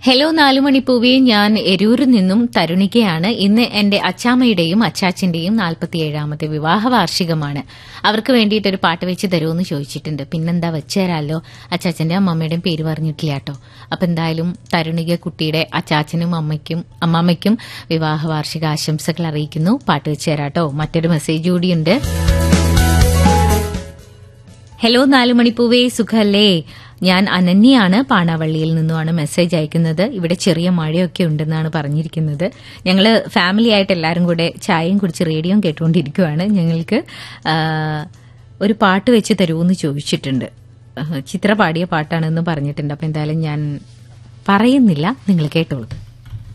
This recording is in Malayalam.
ഹലോ നാലുമണിപ്പൂവേ ഞാൻ എരൂരിൽ നിന്നും തരുണികയാണ് ഇന്ന് എന്റെ അച്ചാമ്മയുടെയും അച്ചാച്ചന്റെയും നാൽപ്പത്തിയേഴാമത്തെ വിവാഹ വാർഷികമാണ് അവർക്ക് വേണ്ടിയിട്ട് ഒരു പാട്ട് വെച്ച് തരുമെന്ന് ചോദിച്ചിട്ടുണ്ട് പിന്നെന്താ വെച്ചുതരാമല്ലോ അച്ചാച്ചന്റെ അമ്മമ്മയുടെയും പേര് പറഞ്ഞിട്ടില്ല കേട്ടോ അപ്പൊ എന്തായാലും തരുണിക കുട്ടിയുടെ അച്ചാച്ചനും അമ്മയ്ക്കും അമ്മാമ്മയ്ക്കും വിവാഹ വാർഷിക ആശംസകൾ അറിയിക്കുന്നു പാട്ട് വെച്ച് തരാട്ടോ മറ്റൊരു മെസ്സേജ് കൂടിയുണ്ട് ഹലോ നാലുമണിപ്പൂവേ സുഖല്ലേ ഞാൻ അനന്യയാണ് പാണാവള്ളിയിൽ നിന്നുമാണ് മെസ്സേജ് അയക്കുന്നത് ഇവിടെ ചെറിയ മഴയൊക്കെ ഉണ്ടെന്നാണ് പറഞ്ഞിരിക്കുന്നത് ഞങ്ങൾ ഫാമിലി ആയിട്ട് എല്ലാവരും കൂടെ ചായയും കുടിച്ച് റേഡിയോയും കേട്ടുകൊണ്ടിരിക്കുകയാണ് ഞങ്ങൾക്ക് ആ, ഒരു പാട്ട് വെച്ച് തരുമെന്ന് ചോദിച്ചിട്ടുണ്ട് ആ, ചിത്ര പാടിയ പാട്ടാണെന്ന് പറഞ്ഞിട്ടുണ്ട് അപ്പം എന്തായാലും ഞാൻ പറയുന്നില്ല നിങ്ങൾ കേട്ടോളൂ